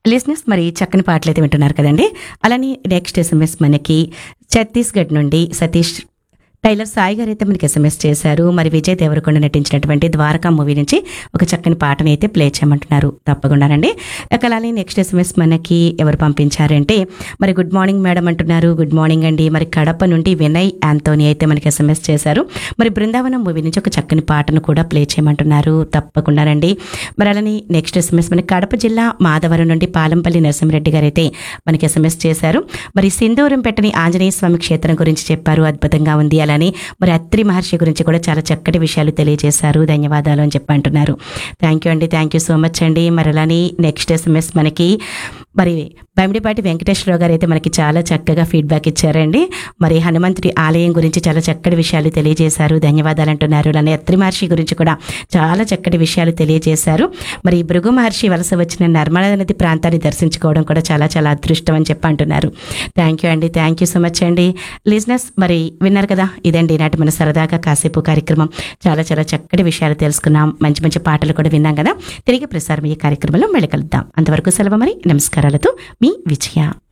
లిస్నెస్ మరి చక్కని పాటలు అయితే వింటున్నారు కదండి అలానే నెక్స్ట్ ఎస్ఎంఎస్ మనకి ఛత్తీస్గఢ్ నుండి సతీష్ టైలర్ సాయి గారు అయితే మనకి ఎస్ఎంఎస్ చేశారు మరి విజయ్ దేవరకొండ నటించినటువంటి ద్వారకా మూవీ నుంచి ఒక చక్కని పాటని అయితే ప్లే చేయమంటున్నారు తప్పకుండానండి ఇక అలానే నెక్స్ట్ ఎస్ఎంఎస్ మనకి ఎవరు పంపించారంటే మరి గుడ్ మార్నింగ్ మేడం అంటున్నారు గుడ్ మార్నింగ్ అండి మరి కడప నుండి వినయ్ ఆంటోనీ అయితే మనకి ఎస్ఎంఎస్ చేశారు మరి బృందావనం మూవీ నుంచి ఒక చక్కని పాటను కూడా ప్లే చేయమంటున్నారు తప్పకుండానండి మరి అలానే నెక్స్ట్ ఎస్ఎంఎస్ మనకి కడప జిల్లా మాధవరం నుండి పాలంపల్లి నరసింహరెడ్డి గారు అయితే మనకి ఎస్ఎంఎస్ చేశారు మరి సింధూరం పెట్టని ఆంజనేయ స్వామి క్షేత్రం గురించి చెప్పారు అద్భుతంగా ఉంది అలానే మరి అత్రి మహర్షి గురించి కూడా చాలా చక్కటి విషయాలు తెలియజేశారు ధన్యవాదాలు అని చెప్పి అంటున్నారు థ్యాంక్ యూ అండి థ్యాంక్ యూ సో మచ్ అండి మరి అలానే నెక్స్ట్ ఎస్ఎంఎస్ మనకి మరి బమిడిపాటి వెంకటేశ్వరరావు గారు అయితే మనకి చాలా చక్కగా ఫీడ్బ్యాక్ ఇచ్చారండి మరి హనుమంతుడి ఆలయం గురించి చాలా చక్కటి విషయాలు తెలియజేశారు ధన్యవాదాలు అంటున్నారు అలానే అత్రి మహర్షి గురించి కూడా చాలా చక్కటి విషయాలు తెలియజేశారు మరి భృగు మహర్షి వలస వచ్చిన నర్మదా నది ప్రాంతాన్ని దర్శించుకోవడం కూడా చాలా చాలా అదృష్టం అని చెప్పి అంటున్నారు థ్యాంక్ యూ అండి థ్యాంక్ యూ సో మచ్ అండి లిజినెస్ మరి విన్నారు కదా ఇదండి నాటి మన సరదాగా కాసేపు కార్యక్రమం చాలా చాలా చక్కటి విషయాలు తెలుసుకున్నాం మంచి మంచి పాటలు కూడా విన్నాం కదా తిరిగి ప్రసారం ఈ కార్యక్రమంలో మళ్ళీ కలుద్దాం అంతవరకు సెలవు మరి నమస్కారాలతో మీ విజయ